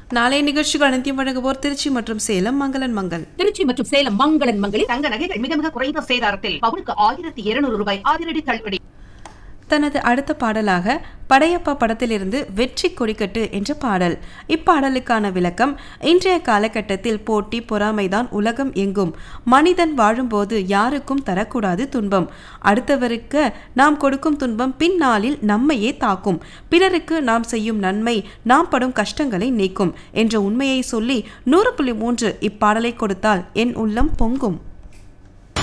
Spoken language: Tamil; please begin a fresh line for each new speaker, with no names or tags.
நாளைய நிகழ்ச்சிகள் அனைத்தையும் வழங்குவோர் திருச்சி மற்றும் சேலம் மங்களன் மங்கள்
திருச்சி மற்றும் சேலம் மங்களன் மங்களில்
தங்க நகைகள் மிக மிக குறைந்த சேதாரத்தில் பவுனுக்கு ஆயிரத்தி இருநூறு ரூபாய் அதிரடி தள்ளுபடி
தனது அடுத்த பாடலாக படையப்பா படத்திலிருந்து வெற்றி கொடிக்கட்டு என்ற பாடல் இப்பாடலுக்கான விளக்கம் இன்றைய காலகட்டத்தில் போட்டி பொறாமைதான் உலகம் எங்கும் மனிதன் வாழும்போது யாருக்கும் தரக்கூடாது துன்பம் அடுத்தவருக்கு நாம் கொடுக்கும் துன்பம் பின்னாளில் நம்மையே தாக்கும் பிறருக்கு நாம் செய்யும் நன்மை நாம் படும் கஷ்டங்களை நீக்கும் என்ற உண்மையை சொல்லி நூறு புள்ளி மூன்று இப்பாடலை கொடுத்தால் என் உள்ளம் பொங்கும்